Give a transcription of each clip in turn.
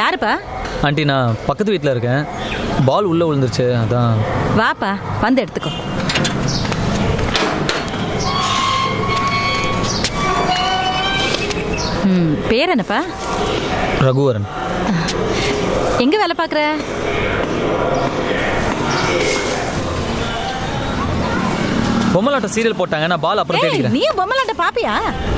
யாருப்பா ஆண்டி நான் பக்கத்து வீட்டில் இருக்கேன் பால் உள்ளே விழுந்துருச்சு அதான் வாப்பா வந்து எடுத்துக்கோ ம் பேர் என்னப்பா ரகுவரன் எங்க வேலை பார்க்குற பொம்மலாட்டம் சீரியல் போட்டாங்க நான் பால் அப்புறம் ஏய் தேடிக்கிறேன் நீயும் பொம்மலாட்ட பாப்பியா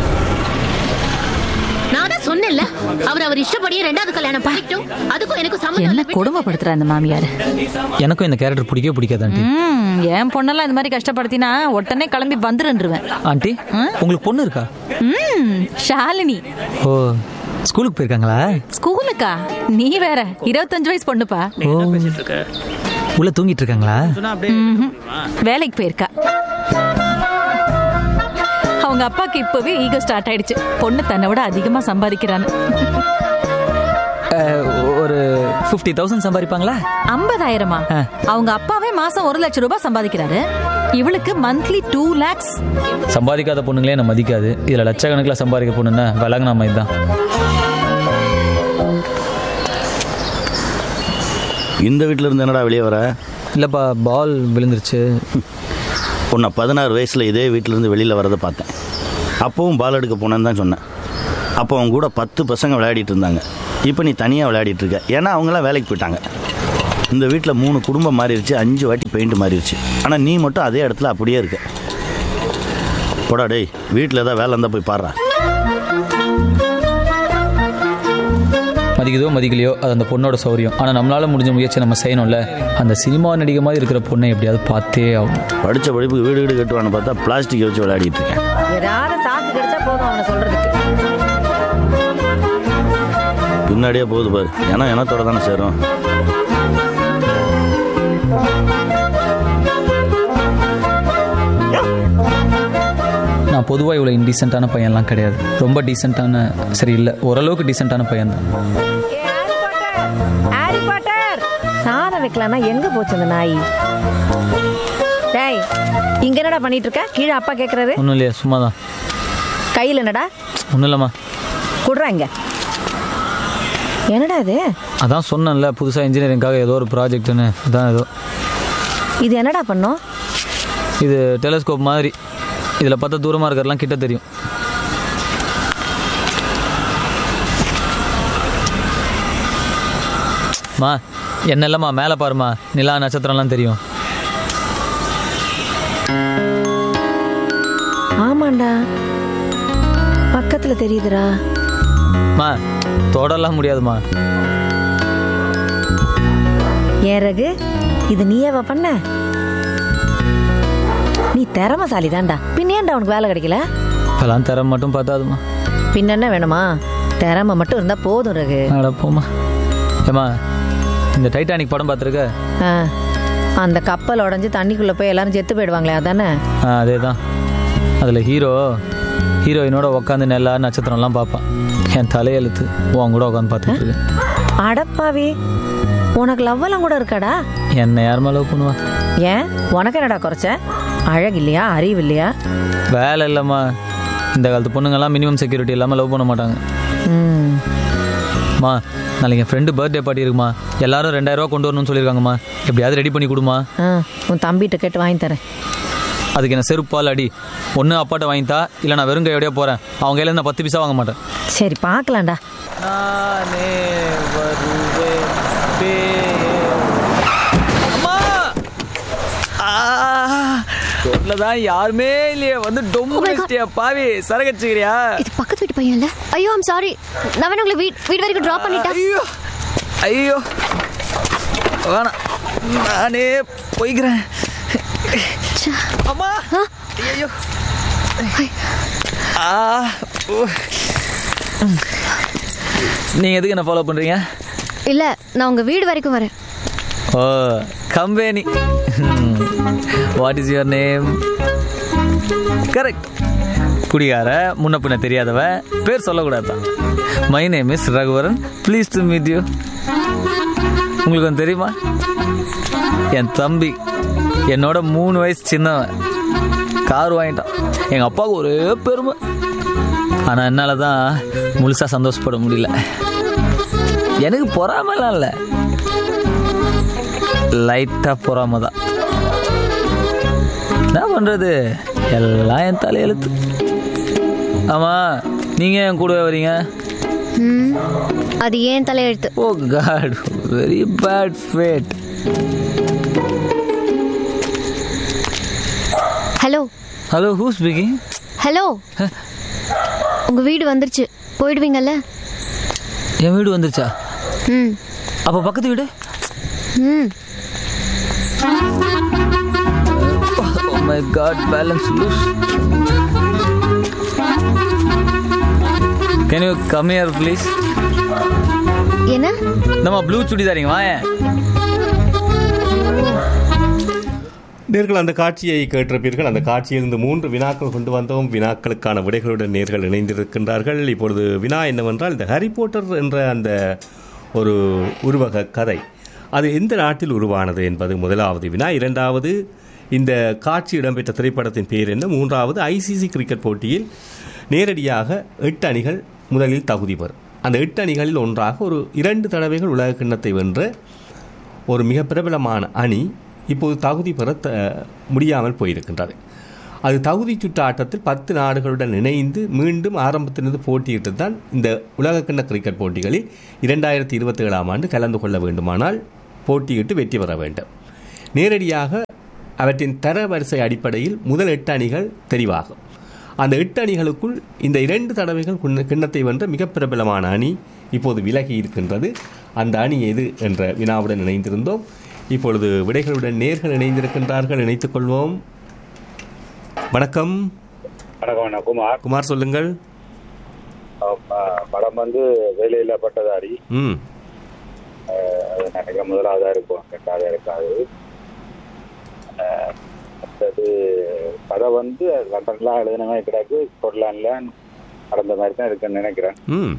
நான் தான் சொன்னேன்ல அவர் அவர் இஷ்டப்படியே ரெண்டாவது கல்யாணம் பண்ணிக்கிட்டோம் அதுக்கும் எனக்கு சம்மந்தம் என்ன இல்ல கொடுமைப்படுத்துற அந்த மாமியார் எனக்கும் இந்த கேரக்டர் பிடிக்கவே பிடிக்காது ஆண்டி ம் என் பொண்ணெல்லாம் இந்த மாதிரி கஷ்டப்படுத்தினா உடனே கிளம்பி வந்துருன்றுவேன் ஆண்டி உங்களுக்கு பொண்ணு இருக்கா ம் ஷாலினி ஓ ஸ்கூலுக்கு போயிருக்காங்களா ஸ்கூலுக்கா நீ வேற இருபத்தஞ்சு வயசு பொண்ணுப்பா ஓ உள்ள தூங்கிட்டு இருக்காங்களா ம்ஹும். வேலைக்கு போயிருக்கா அவங்க அப்பாக்கு இப்பவே ஈகோ ஸ்டார்ட் ஆயிடுச்சு பொண்ணு தன்னை விட அதிகமா சம்பாதிக்கிறான்னு அஹ், ஒரு ஃபிஃப்டி தௌசண்ட் சம்பாதிப்பாங்களா ஐம்பதாயிரமா ஆ. அவங்க அப்பாவே மாசம் ஒரு லட்சம் ரூபாய் சம்பாதிக்கிறாரு இவளுக்கு மந்த்லி டூ லேக்ஸ் சம்பாதிக்காத பொண்ணுங்களே என்ன மதிக்காது இதில் லட்சக்கணக்கில் சம்பாதிக்க பொண்ணுன்னா விலகுனா மாதிரி தான் இந்த வீட்டில் இருந்து என்னடா வெளியே வர இல்லைப்பா பால் விழுந்துருச்சு உன்னை பதினாறு வயசில் இதே வீட்டிலேருந்து வெளியில் வரதை பார்த்தேன் அப்போவும் பால் எடுக்க போனேன்னு தான் சொன்னேன் அப்போ அவங்க கூட பத்து பசங்க விளையாடிட்டு இருந்தாங்க இப்போ நீ தனியாக விளையாடிட்டு இருக்க ஏன்னா அவங்களாம் வேலைக்கு போயிட்டாங்க இந்த வீட்டில் மூணு குடும்பம் மாறிடுச்சு அஞ்சு வாட்டி பெயிண்ட் மாறிடுச்சு ஆனால் நீ மட்டும் அதே இடத்துல அப்படியே இருக்க போடா டேய் வீட்டில் ஏதாவது வேலை இருந்தால் போய் பாடுறா மதிக்குதோ மதிக்கலையோ அது அந்த பொண்ணோட சௌரியம் ஆனால் நம்மளால முடிஞ்ச முயற்சி நம்ம செய்யணும்ல அந்த சினிமா நடிகை மாதிரி இருக்கிற பொண்ணை எப்படியாவது பார்த்தே ஆகணும் படித்த படிப்புக்கு வீடு வீடு கட்டுவான்னு பார்த்தா பிளாஸ்டிக் வச்சு விளையாடிட்டு இருக்கேன் ஏதாவது சாக்கு கிடைச்சா போதும் அவனை சொல்றதுக்கு பின்னாடியே போகுது பாரு ஏன்னா இனத்தோட தானே சேரும் நான் பொதுவாக இவ்வளோ இன்டீசெண்டான பையன்லாம் கிடையாது ரொம்ப டீசெண்டான சரி இல்லை ஓரளவுக்கு டீசெண்டான பையன் தான் ஹாரி பாட்டர் சாதம் வைக்கலாம்னா எங்க போச்சு அந்த நாய் டேய் இங்க என்னடா பண்ணிட்டு இருக்க கீழே அப்பா கேக்குறாரு ஒன்றும் இல்லையா சும்மா தான் கையில் என்னடா ஒன்றும் இல்லைம்மா குடுறா இங்க என்னடா இது அதான் சொன்னேன்ல புதுசாக இன்ஜினியரிங்காக ஏதோ ஒரு ப்ராஜெக்ட்னு அதான் ஏதோ இது என்னடா பண்ணோம் இது டெலஸ்கோப் மாதிரி இதில் பார்த்தா தூரமாக இருக்கிறதெல்லாம் கிட்ட தெரியும் மா என்ன இல்லைம்மா மேலே பாருமா நிலா நட்சத்திரம்லாம் தெரியும் ஆமாண்டா பக்கத்துல தெரியுதுடா மா தொடலாம் முடியாதுமா ஏன் ரகு இது நீயேவா பண்ண நீ திறமசாலி தான்டா பின்ன ஏன்டா உனக்கு வேலை கிடைக்கல இப்போலாம் தர மட்டும் பார்த்தாதுமா பின்ன என்ன வேணுமா திறமை மட்டும் இருந்தா போதும் ரகு அட போம்மா ஏம்மா இந்த டைட்டானிக் படம் பார்த்துருக்க ஆ, அந்த கப்பல் உடஞ்சு தண்ணிக்குள்ள போய் எல்லாரும் செத்து போயிடுவாங்களே அதானே ஆ அதே தான் அதில் ஹீரோ ஹீரோயினோட உட்காந்து நெல்லா நட்சத்திரம்லாம் பார்ப்பான் என் தலையெழுத்து உன் கூட உட்காந்து பார்த்துட்டு இருக்கேன் அடப்பாவி உனக்கு லவ் எல்லாம் கூட இருக்காடா என்னை யாருமா லவ் பண்ணுவா ஏன் உனக்கு என்னடா குறைச்ச அழகு இல்லையா அறிவு இல்லையா வேலை இல்லைம்மா இந்த காலத்து பொண்ணுங்கெல்லாம் மினிமம் செக்யூரிட்டி இல்லாமல் லவ் பண்ண மாட்டாங்க ம் மா நாளைக்கு என் ஃப்ரெண்டு பர்த்டே பார்ட்டி இருக்குமா எல்லாரும் ரெண்டாயிரம் ரூபா கொண்டு வரணும்னு சொல்லியிருக்காங்கம்மா எப்படியாவது ரெடி பண்ணி கொடுமா ஆ உன் தம்பிகிட்ட கேட்டு வாங்கி தரேன் அதுக்கு என்ன செருப்பால் அடி ஒன்று அப்பாட்ட வாங்கித்தா இல்லை நான் வெறும் கையோடய போகிறேன் அவங்க கையில இருந்து நான் பத்து பைசா வாங்க மாட்டேன் சரி பார்க்கலாம்டா நானே வருவேன் அம்மா தான் யாருமே இல்லையே வந்து டொம்முடிச்சிட்டியா பாவி சரகச்சுக்கிறியா இது பக்கத்து வீட்டு பையன் இல்ல ஐயோ ஐம் சாரி நான் வேணா உங்களை வீட் வீடு வரைக்கும் டிராப் பண்ணிட்டேன் ஐயோ ஐயோ வேணாம் நானே போய்க்கிறேன் அம்மா ஐயோ ஆ ஓ. நீங்க எதுக்கு என்ன ஃபாலோ பண்றீங்க இல்ல நான் உங்க வீடு வரைக்கும் வரேன் oh company what is your name correct குடிகார முன்ன பின்ன தெரியாதவ பேர் சொல்லக்கூடாதான் my name is Raghuvaran please to meet you உங்களுக்கு ஒன்று தெரியுமா என் தம்பி என்னோட மூணு வயசு சின்னவன் கார் வாங்கிட்டான் எங்கள் அப்பாவுக்கு ஒரே பெருமை ஆனால் என்னால் தான் முழுசாக சந்தோஷப்பட முடியல எனக்கு பொறாமலாம் இல்லை லைட்டாக பொறாம தான் என்ன பண்ணுறது எல்லாம் என் தலையெழுத்து ஆமாம் நீங்கள் என் கூடவே வரீங்க ம், அது ஏன் தலையெழுத்து oh God very bad fate hello hello who speaking hello உங்க வீடு வந்துருச்சு போயிடுவீங்கல்ல என் வீடு வந்துருச்சா ம் அப்போ பக்கத்து வீடு ம் oh my God balance loose can you come here please என்ன நம்ம ப்ளூ சுடிதாரிங்க வாயேன் நேர்கள் அந்த காட்சியை கேட்டிருப்பீர்கள் அந்த காட்சியிலிருந்து மூன்று வினாக்கள் கொண்டு வந்தோம் வினாக்களுக்கான விடைகளுடன் நேர்கள் இணைந்திருக்கின்றார்கள் இப்பொழுது வினா என்னவென்றால் இந்த ஹாரி போட்டர் என்ற அந்த ஒரு உருவக கதை அது எந்த நாட்டில் உருவானது என்பது முதலாவது வினா இரண்டாவது இந்த காட்சி இடம்பெற்ற திரைப்படத்தின் பேர் என்ன மூன்றாவது ஐசிசி கிரிக்கெட் போட்டியில் நேரடியாக எட்டு அணிகள் முதலில் தகுதி பெறும் அந்த எட்டு அணிகளில் ஒன்றாக ஒரு இரண்டு தடவைகள் உலக கிண்ணத்தை வென்ற ஒரு மிக பிரபலமான அணி இப்போது தகுதி பெற த- முடியாமல் போயிருக்கின்றது அது தகுதி சுற்று ஆட்டத்தில் பத்து நாடுகளுடன் இணைந்து மீண்டும் ஆரம்பத்திலிருந்து போட்டியிட்டு தான் இந்த உலகக்கிண்ண கிரிக்கெட் போட்டிகளில் இரண்டாயிரத்தி இருபத்தி ஏழாம் ஆண்டு கலந்து கொள்ள வேண்டுமானால் போட்டியிட்டு வெற்றி பெற வேண்டும் நேரடியாக அவற்றின் தரவரிசை அடிப்படையில் முதல் எட்டு அணிகள் தெரிவாகும் அந்த எட்டு அணிகளுக்குள் இந்த இரண்டு தடவைகள் குன்ன- கிண்ணத்தை வென்ற மிக பிரபலமான அணி இப்போது விலகி இருக்கின்றது அந்த அணி எது என்ற வினாவுடன் இணைந்திருந்தோம் இப்பொழுது விடைகளுடன் நேர்கள் இணைந்திருக்கின்றார்கள் இணைத்துக் கொள்வோம் வணக்கம் வணக்கம் அண்ணா குமார் குமார் சொல்லுங்கள் அஹ் படம் வந்து வேலையில்லா பட்டதாரி ம் அஹ் அது நினைக்க முதலாவதா இருக்கும் ரெண்டாவதா இருக்காது அஹ் அடுத்தது கதை வந்து லண்டன்லாம் எழுதின மாதிரி கிடக்கு ஸ்கொட்லாண்ட்ல நடந்த மாதிரி தான் இருக்குன்னு நினைக்கிறேன் ம்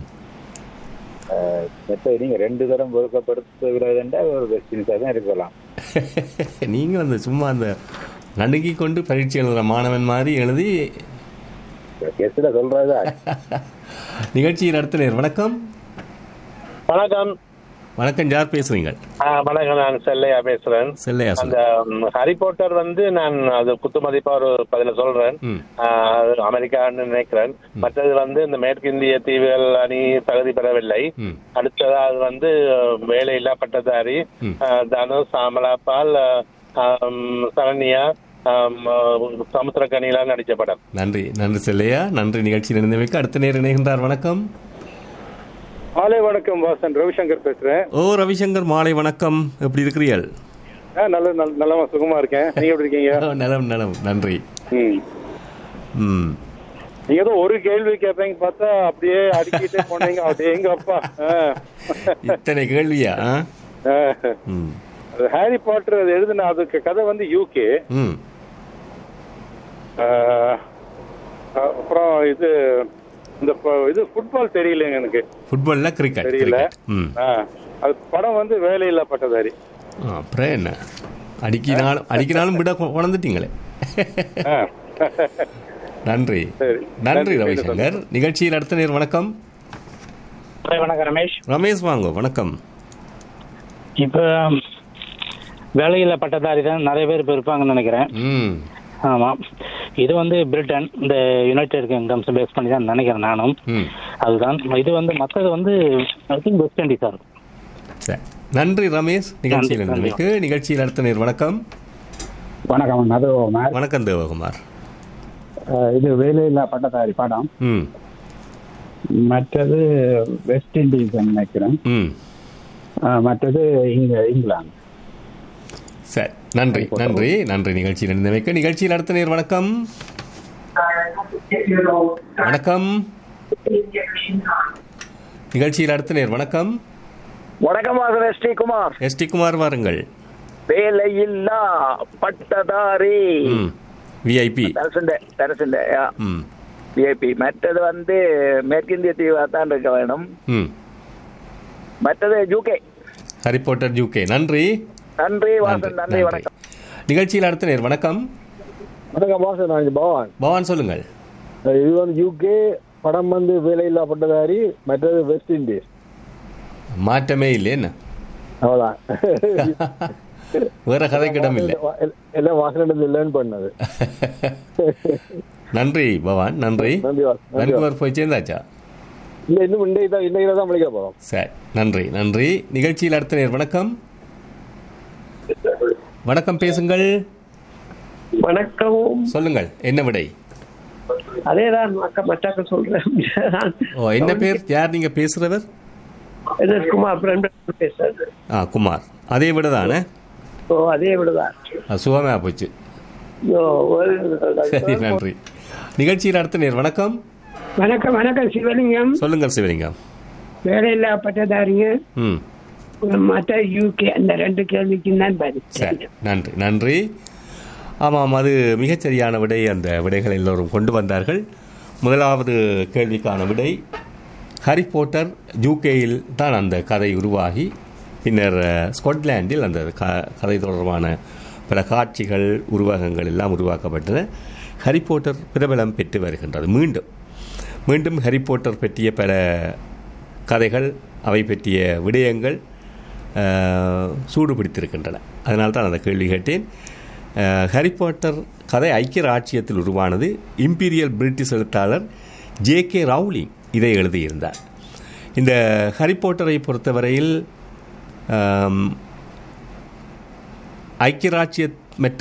மற்ற நீங்க ரெண்டு தரம் ஒதுக்கப்படுத்துகிறதுண்டா ஒரு வெஸ்டின்ஸாக தான் இருக்கலாம் நீங்கள் அந்த சும்மா அந்த நடுங்கி கொண்டு பரீட்சை எழுதுகிற மாணவன் மாதிரி எழுதி கெஸ்டில் சொல்றதா நிகழ்ச்சியை நடத்தினர் வணக்கம் வணக்கம் வணக்கம் யார் பேசுறீங்க ஆ, வணக்கம் நான் செல்லையா பேசுறேன் செல்லையா அந்த சொல்லுங்க ம், ஹாரி போட்டர் வந்து நான் அது குத்து மதிப்பா ஒரு பதில சொல்றேன் ம் ஆ, அது அமெரிக்கான்னு நினைக்கிறேன் மற்றது வந்து இந்த மேற்கிந்திய தீவுகள் அணி தகுதி பெறவில்லை ம் அடுத்தது அது வந்து வேலையில்லா பட்டதாரி ம். ஆ, தனுஷ் அமலா பால் ஆ, ம், சரண்யா ஆம், சமுத்திரக்கனிலாம் நடிச்ச படம் நன்றி நன்றி செல்லையா நன்றி நிகழ்ச்சியில் இணைந்தமைக்கு அடுத்த நேரம் இணைகின்றார் வணக்கம் மாலை வணக்கம் வாசன் ரவிசங்கர் பேசுறேன் ஓ ரவிசங்கர் மாலை வணக்கம் எப்படி இருக்கிறீர்கள் நல்ல நல்லமா சுகமா இருக்கேன் நீங்க எப்படி இருக்கீங்க ஓ, நலம் நலம் நன்றி ம் ம் நீங்க ஏதோ ஒரு கேள்வி கேட்பீங்க பார்த்தா அப்படியே அடிக்கிட்டே போனீங்க அப்படியே எங்க அப்பா ஆ. இத்தனை கேள்வியா ஆ? ஆ. ம் அது ஹாரி பாட்டர் அது எழுதின அதுக்கு கதை வந்து யூகே ம் அப்புறம் இது இந்த ப- இது ஃபுட்பால் தெரியலங்க எனக்கு ஃபுட்பால்ல கிரிக்கெட் தெரியல. கிரிக்கெட் ம் ஆ. அது படம் வந்து வேலையில்லா பட்டதாரி ஆ, அப்புறம் என்ன அடிக்கினாலும் அடிக்கினாலும் விட கொ- கொணந்துட்டீங்களே ஆ. நன்றி சரி. நன்றி நன்றி, ரவிசங்கர் நிகழ்ச்சியில் அடுத்த நேர் வணக்கம் வணக்கம் ரமேஷ் ரமேஷ் வாங்க வணக்கம் இப்போ வேலையில்லா பட்டதாரி தான் நிறைய பேர் இப்போ இருப்பாங்கன்னு நினைக்கிறேன் ம் ஆமாம் இது வந்து பிரிட்டன் இந்த யுனைடெட் கிங்டம்ஸ் பேஸ் பண்ணி தான் நினைக்கிறேன் நானும் ம் அதுதான் இது வந்து மற்றது வந்து ஐ திங்க் வெஸ்ட் இண்டீஸா இருக்கும் சரி நன்றி ரமேஷ் நிகழ்ச்சியில் நன்றி, இருந்தமைக்கு நிகழ்ச்சியில் அடுத்த நேர் வணக்கம் வணக்கம் அது வணக்கம் தேவகுமார் இது வேலையில்லா பட்டதாரி படம் ம் மற்றது வெஸ்ட் இண்டீஸ் நினைக்கிறேன் ம் அஹ், மற்றது இங்க இங்கிலாந்து சரி நன்றி நன்றி நன்றி நிகழ்ச்சியில் இருந்தமைக்கு நிகழ்ச்சியில் அடுத்த நேர் வணக்கம் வணக்கம் நிகழ்ச்சியில் அடுத்த நேர் வணக்கம் வணக்கம் வாசன ஸ்ரீகுமார் எஸ் டி குமார் வாருங்கள் வேலையில்லா பட்டதாரி ம் விஐபி தரசுண்ட தரசுண்ட ம் விஐபி மற்றது வந்து மேற்கிந்திய தீவா தான் இருக்க வேணும் ம் மற்றது யூகே ஹாரி பாட்டர் யூகே நன்றி நன்றி வாசன் நன்றி வணக்கம் நிகழ்ச்சியில் அடுத்த நேர் வணக்கம் வணக்கம் வாசன் நான் பவான் பவான் சொல்லுங்கள் இது வந்து யூகே படம் வந்து வேலையில்லா பட்டதாரி மற்றது வெஸ்ட் இண்டீஸ் மாற்றமே இல்லை என்ன அவ்வளோதான் வேற கதைக்கிடம் இல்லை எல்லாம் வாசனிடத்தில் லேர்ன் பண்ணது நன்றி பவான் நன்றி நன்றி வாஸ் நன்றி வாஸ். வென்குவர் போய் சேர்ந்தாச்சா இல்லை இன்னும் இன்றைக்கு தான் இன்றைக்கு தான் முடிக்க போகிறோம் சரி நன்றி நன்றி நிகழ்ச்சியில் அடுத்த நேர் வணக்கம் வணக்கம் பேசுங்கள் வணக்கம் சொல்லுங்கள் என்ன விடை அதேதான் அக்கா மச்சாக்க சொல்றேன் ஓ என்ன பேர் யார் நீங்க பேசுறவர் என்ன குமார் பிரண்டன் பேசுறது ஆ குமார் அதே விட தானே ஓ அதே விடுதான் சுகமா போச்சு ஓ, ஒரு சரி நன்றி நிகழ்ச்சியில் அடுத்த நேர் வணக்கம் வணக்கம் வணக்கம் சிவலிங்கம் சொல்லுங்கள் சிவலிங்கம் வேலையில்லா பட்டதாரிங்க ம் மற்ற யூகே அந்த ரெண்டு கேள்விக்கு தான் பதில் சரி நன்றி நன்றி ஆமாம் அது மிகச்சரியான விடை அந்த விடைகள் எல்லோரும் கொண்டு வந்தார்கள் முதலாவது கேள்விக்கான விடை ஹாரி போட்டர் யூகேயில் தான் அந்த கதை உருவாகி பின்னர் அஹ், ஸ்காட்லாண்டில் அந்த க கதை தொடர்பான பல காட்சிகள் உருவகங்கள் எல்லாம் உருவாக்கப்பட்டன ஹாரி போட்டர் பிரபலம் பெற்று வருகின்றது மீண்டும் மீண்டும் ஹாரி போட்டர் பற்றிய பல கதைகள் அவை பற்றிய விடயங்கள் அஹ், சூடு பிடித்திருக்கின்றன அதனால தான் அந்த கேள்வி கேட்டேன் அஹ், ஹாரி பாட்டர் கதை ஐக்கிய ராச்சியத்தில் உருவானது இம்பீரியல் பிரிட்டிஷ் எழுத்தாளர் ஜே கே ரவுலிங் இதை எழுதியிருந்தார் இந்த ஹாரி பாட்டரை பொறுத்தவரையில் ஆம், ஐக்கிய ராச்சிய மற்றும்